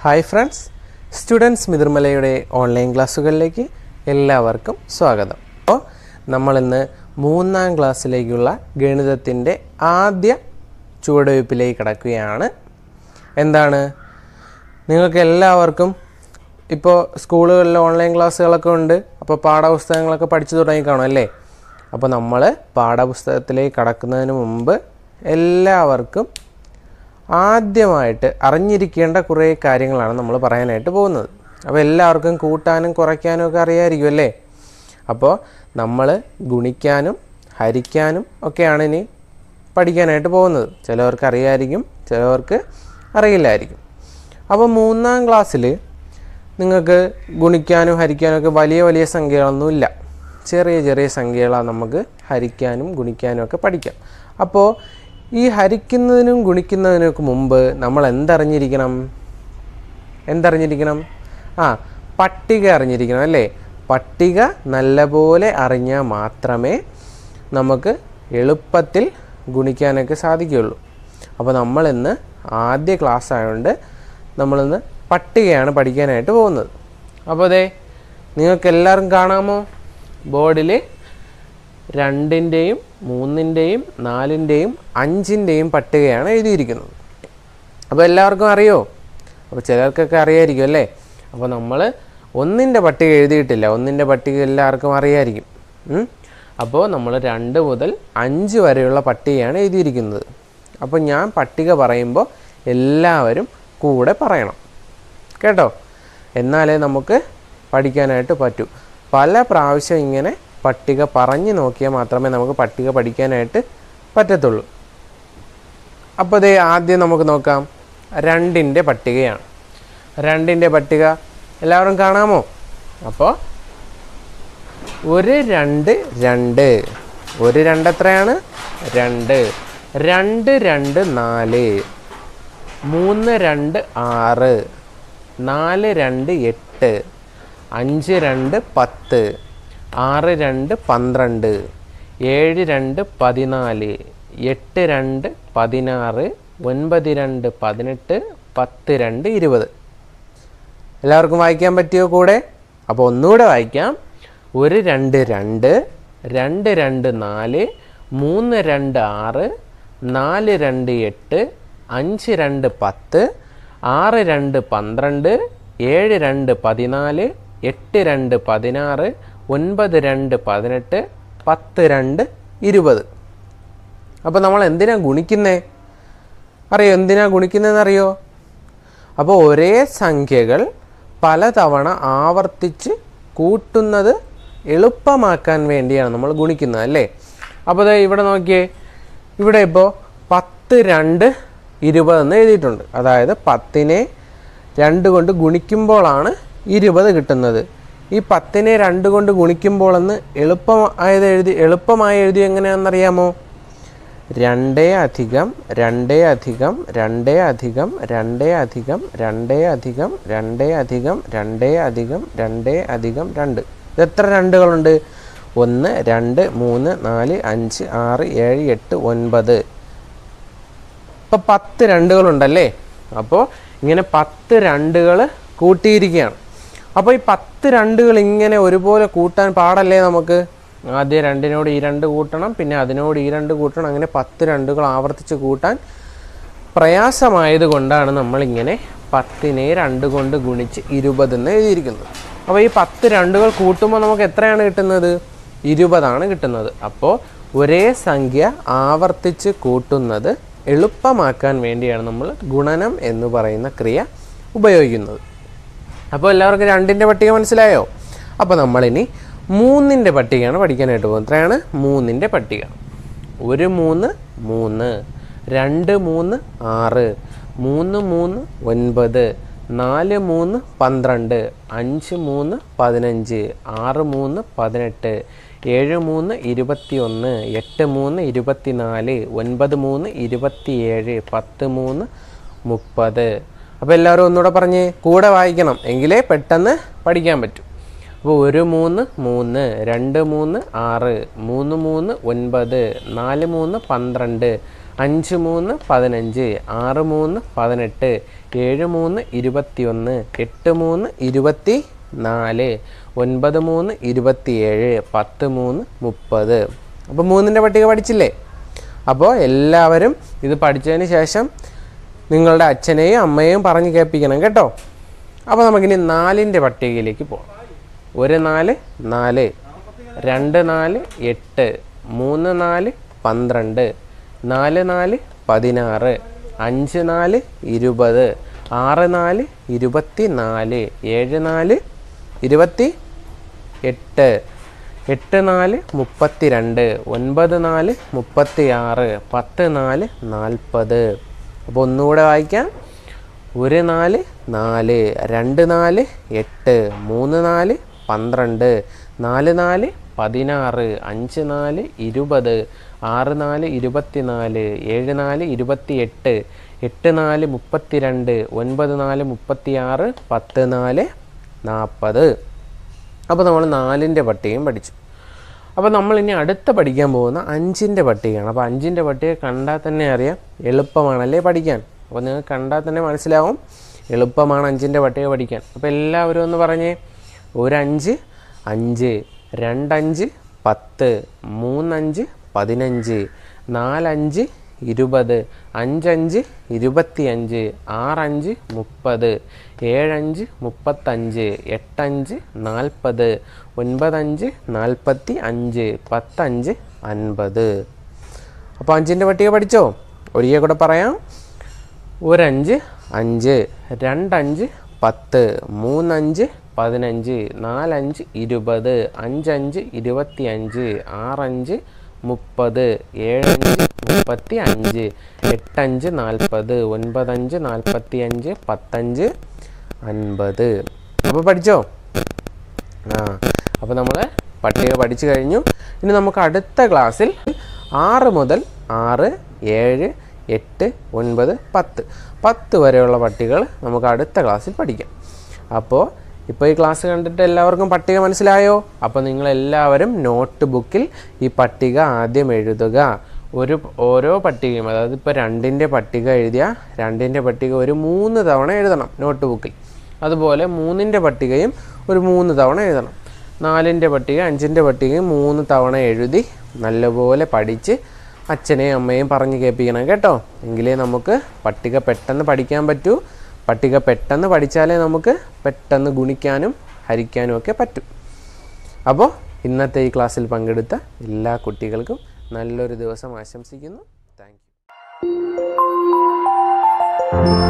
Hi friends students മിതിർമലയുടെ online ക്ലാസ്സുകളിലേക്ക് എല്ലാവർക്കും സ്വാഗതം അപ്പോൾ നമ്മളിന്ന് മൂന്നാം ക്ലാസ്സിലേക്കുള്ള ഗണിതത്തിൻ്റെ ആദ്യ ചുവടുവയ്പ്പിലേക്ക് കിടക്കുകയാണ് എന്താണ് നിങ്ങൾക്ക് എല്ലാവർക്കും ഇപ്പോൾ സ്കൂളുകളിൽ ഓൺലൈൻ ക്ലാസ്സുകളൊക്കെ ഉണ്ട് അപ്പോൾ പാഠപുസ്തകങ്ങളൊക്കെ പഠിച്ചു തുടങ്ങി കാണും അല്ലേ അപ്പോൾ നമ്മൾ പാഠപുസ്തകത്തിലേക്ക് കടക്കുന്നതിന് മുമ്പ് എല്ലാവർക്കും ആദ്യമായിട്ട് അറിഞ്ഞിരിക്കേണ്ട കുറേ കാര്യങ്ങളാണ് നമ്മൾ പറയാനായിട്ട് പോകുന്നത് അപ്പോൾ എല്ലാവർക്കും കൂട്ടാനും കുറയ്ക്കാനും ഒക്കെ അറിയാമായിരിക്കും അല്ലേ അപ്പോൾ നമ്മൾ ഗുണിക്കാനും ഹരിക്കാനും ഒക്കെയാണ് ഇനി പഠിക്കാനായിട്ട് പോകുന്നത് ചിലവർക്ക് അറിയാമായിരിക്കും ചിലവർക്ക് അറിയില്ലായിരിക്കും അപ്പോൾ മൂന്നാം ക്ലാസ്സിൽ നിങ്ങൾക്ക് ഗുണിക്കാനും ഹരിക്കാനും ഒക്കെ വലിയ വലിയ സംഖ്യകളൊന്നുമില്ല ചെറിയ ചെറിയ സംഖ്യകളാണ് നമുക്ക് ഹരിക്കാനും ഗുണിക്കാനും ഒക്കെ പഠിക്കാം അപ്പോൾ ഈ ഹരിക്കുന്നതിനും ഗുണിക്കുന്നതിനൊക്കെ മുമ്പ് നമ്മൾ എന്തറിഞ്ഞിരിക്കണം എന്തറിഞ്ഞിരിക്കണം ആ പട്ടിക അറിഞ്ഞിരിക്കണം അല്ലേ പട്ടിക നല്ലപോലെ അറിഞ്ഞാൽ മാത്രമേ നമുക്ക് എളുപ്പത്തിൽ ഗുണിക്കാനൊക്കെ സാധിക്കുകയുള്ളൂ അപ്പോൾ നമ്മളിന്ന് ആദ്യ ക്ലാസ് ആയതുകൊണ്ട് നമ്മളിന്ന് പട്ടികയാണ് പഠിക്കാനായിട്ട് പോകുന്നത് അപ്പോൾ അതെ നിങ്ങൾക്ക് എല്ലാവർക്കും കാണാമോ ബോർഡിൽ രണ്ടിൻ്റെയും മൂന്നിൻ്റെയും നാലിൻ്റെയും അഞ്ചിൻ്റെയും പട്ടികയാണ് എഴുതിയിരിക്കുന്നത് അപ്പോൾ എല്ലാവർക്കും അറിയോ അപ്പോൾ ചിലർക്കൊക്കെ അറിയായിരിക്കും അല്ലേ അപ്പോൾ നമ്മൾ ഒന്നിൻ്റെ പട്ടിക എഴുതിയിട്ടില്ല ഒന്നിൻ്റെ പട്ടിക എല്ലാവർക്കും അറിയായിരിക്കും ഉം. അപ്പോൾ നമ്മൾ രണ്ട് മുതൽ അഞ്ച് വരെയുള്ള പട്ടികയാണ് എഴുതിയിരിക്കുന്നത് അപ്പോൾ ഞാൻ പട്ടിക പറയുമ്പോൾ എല്ലാവരും കൂടെ പറയണം കേട്ടോ എന്നാലേ നമുക്ക് പഠിക്കാനായിട്ട് പറ്റൂ പല പ്രാവശ്യം ഇങ്ങനെ പട്ടിക പറഞ്ഞു നോക്കിയാൽ മാത്രമേ നമുക്ക് പട്ടിക പഠിക്കാനായിട്ട് പറ്റത്തുള്ളൂ അപ്പോൾ ദേ ആദ്യം നമുക്ക് നോക്കാം രണ്ടിൻ്റെ പട്ടികയാണ് രണ്ടിൻ്റെ പട്ടിക എല്ലാവരും കാണാമോ അപ്പോൾ ഒരു രണ്ട് രണ്ട് ഒരു രണ്ട് എത്രയാണ് രണ്ട് രണ്ട് രണ്ട് നാല് മൂന്ന് രണ്ട് ആറ് നാല് രണ്ട് എട്ട് അഞ്ച് രണ്ട് പത്ത് ആറ് രണ്ട് പന്ത്രണ്ട് ഏഴ് രണ്ട് പതിനാല് എട്ട് രണ്ട് പതിനാറ് ഒൻപത് രണ്ട് പതിനെട്ട് പത്ത് രണ്ട് ഇരുപത് എല്ലാവർക്കും വായിക്കാൻ പറ്റിയോ കൂടെ അപ്പോൾ ഒന്നുകൂടെ വായിക്കാം ഒരു രണ്ട് രണ്ട് രണ്ട് രണ്ട് നാല് മൂന്ന് രണ്ട് ആറ് നാല് രണ്ട് എട്ട് അഞ്ച് രണ്ട് പത്ത് ആറ് രണ്ട് പന്ത്രണ്ട് ഏഴ് രണ്ട് പതിനാല് എട്ട് രണ്ട് പതിനാറ് ഒൻപത് രണ്ട് പതിനെട്ട് പത്ത് രണ്ട് ഇരുപത് അപ്പോൾ നമ്മൾ എന്തിനാ ഗുണിക്കുന്നേ അറിയോ എന്തിനാ ഗുണിക്കുന്നതെന്ന് അറിയോ അപ്പോൾ ഒരേ സംഖ്യകൾ പലതവണ ആവർത്തിച്ച് കൂട്ടുന്നത് എളുപ്പമാക്കാൻ വേണ്ടിയാണ് നമ്മൾ ഗുണിക്കുന്നത് അല്ലേ അപ്പോൾ ദേ ഇവിടെ നോക്കിയേ ഇവിടെ ഇപ്പോൾ പത്ത് രണ്ട് ഇരുപതെന്ന് എഴുതിയിട്ടുണ്ട് അതായത് പത്തിനെ രണ്ട് കൊണ്ട് ഗുണിക്കുമ്പോഴാണ് ഇരുപത് കിട്ടുന്നത് ഈ പത്തിനെ രണ്ട് കൊണ്ട് ഗുണിക്കുമ്പോഴെന്ന് എളുപ്പമായത് എഴുതി എളുപ്പമായി എഴുതി എങ്ങനെയാണെന്നറിയാമോ രണ്ടേ അധികം രണ്ടേ അധികം രണ്ടേ അധികം രണ്ടേ അധികം രണ്ടേ അധികം രണ്ടേ അധികം രണ്ടേ അധികം രണ്ടേ അധികം രണ്ട് ഇത് എത്ര രണ്ടുകളുണ്ട് ഒന്ന് രണ്ട് മൂന്ന് നാല് അഞ്ച് ആറ് ഏഴ് എട്ട് ഒൻപത് ഇപ്പം പത്ത് രണ്ടുകളുണ്ടല്ലേ അപ്പോൾ ഇങ്ങനെ പത്ത് രണ്ടുകൾ കൂട്ടിയിരിക്കുകയാണ് അപ്പോൾ ഈ പത്ത് രണ്ടുകൾ ഇങ്ങനെ ഒരുപോലെ കൂട്ടാൻ പാടല്ലേ നമുക്ക് ആദ്യം രണ്ടിനോട് ഈ രണ്ട് കൂട്ടണം പിന്നെ അതിനോട് ഈ രണ്ട് കൂട്ടണം അങ്ങനെ പത്ത് രണ്ടുകൾ ആവർത്തിച്ച് കൂട്ടാൻ പ്രയാസമായത് കൊണ്ടാണ് നമ്മളിങ്ങനെ പത്തിനെ രണ്ട് കൊണ്ട് ഗുണിച്ച് ഇരുപതെന്ന് എഴുതിയിരിക്കുന്നത് അപ്പോൾ ഈ പത്ത് രണ്ടുകൾ കൂട്ടുമ്പോൾ നമുക്ക് എത്രയാണ് കിട്ടുന്നത് ഇരുപതാണ് കിട്ടുന്നത് അപ്പോൾ ഒരേ സംഖ്യ ആവർത്തിച്ച് കൂട്ടുന്നത് എളുപ്പമാക്കാൻ വേണ്ടിയാണ് നമ്മൾ ഗുണനം എന്ന് പറയുന്ന ക്രിയ ഉപയോഗിക്കുന്നത് അപ്പോൾ എല്ലാവർക്കും രണ്ടിൻ്റെ പട്ടിക മനസ്സിലായോ അപ്പോൾ നമ്മളിനി മൂന്നിൻ്റെ പട്ടികയാണ് പഠിക്കാനായിട്ട് പോകുന്നത് എത്രയാണ് മൂന്നിൻ്റെ പട്ടിക ഒരു മൂന്ന് മൂന്ന് രണ്ട് മൂന്ന് ആറ് മൂന്ന് മൂന്ന് ഒൻപത് നാല് മൂന്ന് പന്ത്രണ്ട് അഞ്ച് മൂന്ന് പതിനഞ്ച് ആറ് മൂന്ന് പതിനെട്ട് ഏഴ് മൂന്ന് ഇരുപത്തി ഒന്ന് എട്ട് മൂന്ന് ഇരുപത്തിനാല് ഒൻപത് മൂന്ന് ഇരുപത്തിയേഴ് പത്ത് മൂന്ന് മുപ്പത് അപ്പോൾ എല്ലാവരും ഒന്നുകൂടെ പറഞ്ഞ് കൂടെ വായിക്കണം എങ്കിലേ പെട്ടെന്ന് പഠിക്കാൻ പറ്റും അപ്പോൾ ഒരു മൂന്ന് മൂന്ന് രണ്ട് മൂന്ന് ആറ് മൂന്ന് മൂന്ന് ഒൻപത് നാല് മൂന്ന് പന്ത്രണ്ട് അഞ്ച് മൂന്ന് പതിനഞ്ച് ആറ് മൂന്ന് പതിനെട്ട് ഏഴ് മൂന്ന് ഇരുപത്തി ഒന്ന് എട്ട് മൂന്ന് ഇരുപത്തി നാല് ഒൻപത് മൂന്ന് ഇരുപത്തിയേഴ് പത്ത് മൂന്ന് മുപ്പത് അപ്പോൾ മൂന്നിൻ്റെ പട്ടിക പഠിച്ചില്ലേ അപ്പോൾ എല്ലാവരും ഇത് പഠിച്ചതിന് ശേഷം നിങ്ങളുടെ അച്ഛനെയും അമ്മയെയും പറഞ്ഞ് കേൾപ്പിക്കണം കേട്ടോ അപ്പോൾ നമുക്കിനി നാലിൻ്റെ പട്ടികയിലേക്ക് പോകാം ഒരു നാല് നാല് രണ്ട് നാല് എട്ട് മൂന്ന് നാല് പന്ത്രണ്ട് നാല് നാല് പതിനാറ് അഞ്ച് നാല് ഇരുപത് ആറ് നാല് ഇരുപത്തി നാല് ഏഴ് നാല് ഇരുപത്തി എട്ട് എട്ട് നാല് മുപ്പത്തി രണ്ട് ഒൻപത് നാല് മുപ്പത്തി ആറ് പത്ത് നാല് നാൽപ്പത് അപ്പോൾ ഒന്നുകൂടെ വായിക്കാം ഒരു നാല് നാല് രണ്ട് നാല് എട്ട് മൂന്ന് നാല് പന്ത്രണ്ട് നാല് നാല് പതിനാറ് അഞ്ച് നാല് ഇരുപത് ആറ് നാല് ഇരുപത്തിനാല് ഏഴ് നാല് ഇരുപത്തി എട്ട് എട്ട് നാല് മുപ്പത്തി രണ്ട് ഒൻപത് നാല് മുപ്പത്തി ആറ് പത്ത് നാല് നാൽപ്പത് അപ്പോൾ നമ്മൾ നാലിൻ്റെ പട്ടികയും പഠിച്ചു അപ്പോൾ നമ്മൾ ഇനി അടുത്ത പഠിക്കാൻ പോകുന്ന അഞ്ചിൻ്റെ പട്ടികയാണ് അപ്പോൾ അഞ്ചിൻ്റെ പട്ടിക കണ്ടാൽ തന്നെ അറിയാം എളുപ്പമാണല്ലേ പഠിക്കാൻ അപ്പോൾ നിങ്ങൾക്ക് കണ്ടാൽ തന്നെ മനസ്സിലാവും എളുപ്പമാണ് അഞ്ചിൻ്റെ പട്ടിക പഠിക്കാൻ അപ്പോൾ എല്ലാവരും ഒന്ന് പറഞ്ഞേ ഒരഞ്ച് അഞ്ച് രണ്ടഞ്ച് പത്ത് മൂന്നഞ്ച് പതിനഞ്ച് നാലഞ്ച് ഇരുപത് അഞ്ചഞ്ച് ഇരുപത്തിയഞ്ച് ആറഞ്ച് മുപ്പത് ഏഴഞ്ച് മുപ്പത്തഞ്ച് എട്ടഞ്ച് നാൽപ്പത് ഒൻപതഞ്ച് നാൽപ്പത്തി അഞ്ച് പത്തഞ്ച് അൻപത് അപ്പോൾ അഞ്ചിൻ്റെ പട്ടിക പഠിച്ചോ ഒരിക്കൽ കൂടെ പറയാം ഒരഞ്ച് അഞ്ച് രണ്ടഞ്ച് പത്ത് മൂന്നഞ്ച് പതിനഞ്ച് നാലഞ്ച് ഇരുപത് അഞ്ചഞ്ച് ഇരുപത്തിയഞ്ച് ആറഞ്ച് മുപ്പത് ഏഴഞ്ച് മുപ്പത്തി അഞ്ച് എട്ടഞ്ച് നാൽപ്പത് ഒൻപതഞ്ച് നാൽപ്പത്തി അഞ്ച് പത്തഞ്ച് അൻപത് അപ്പോൾ പഠിച്ചോ ആ അപ്പോൾ നമ്മൾ പട്ടിക പഠിച്ചു കഴിഞ്ഞു ഇനി നമുക്ക് അടുത്ത ക്ലാസ്സിൽ ആറ് മുതൽ ആറ് ഏഴ് എട്ട് ഒൻപത് പത്ത് പത്ത് വരെയുള്ള പട്ടികകൾ നമുക്ക് അടുത്ത ക്ലാസ്സിൽ പഠിക്കാം അപ്പോൾ ഇപ്പോൾ ഈ ക്ലാസ് കണ്ടിട്ട് എല്ലാവർക്കും പട്ടിക മനസ്സിലായോ അപ്പോൾ നിങ്ങളെല്ലാവരും നോട്ട് ബുക്കിൽ ഈ പട്ടിക ആദ്യം എഴുതുക ഒരു ഓരോ പട്ടികയും അതായത് ഇപ്പോൾ രണ്ടിൻ്റെ പട്ടിക എഴുതിയ രണ്ടിൻ്റെ പട്ടിക ഒരു മൂന്ന് തവണ എഴുതണം നോട്ട് ബുക്കിൽ അതുപോലെ മൂന്നിൻ്റെ പട്ടികയും ഒരു മൂന്ന് തവണ എഴുതണം നാലിൻ്റെ പട്ടിക അഞ്ചിൻ്റെ പട്ടികയും മൂന്ന് തവണ എഴുതി നല്ലപോലെ പഠിച്ച് അച്ഛനെയും അമ്മയും പറഞ്ഞ് കേൾപ്പിക്കണം കേട്ടോ എങ്കിലേ നമുക്ക് പട്ടിക പെട്ടെന്ന് പഠിക്കാൻ പറ്റൂ പട്ടിക പെട്ടെന്ന് പഠിച്ചാലേ നമുക്ക് പെട്ടെന്ന് ഗുണിക്കാനും ഹരിക്കാനും ഒക്കെ പറ്റും അപ്പോൾ ഇന്നത്തെ ഈ ക്ലാസ്സിൽ പങ്കെടുത്ത എല്ലാ കുട്ടികൾക്കും നല്ലൊരു ദിവസം ആശംസിക്കുന്നു താങ്ക്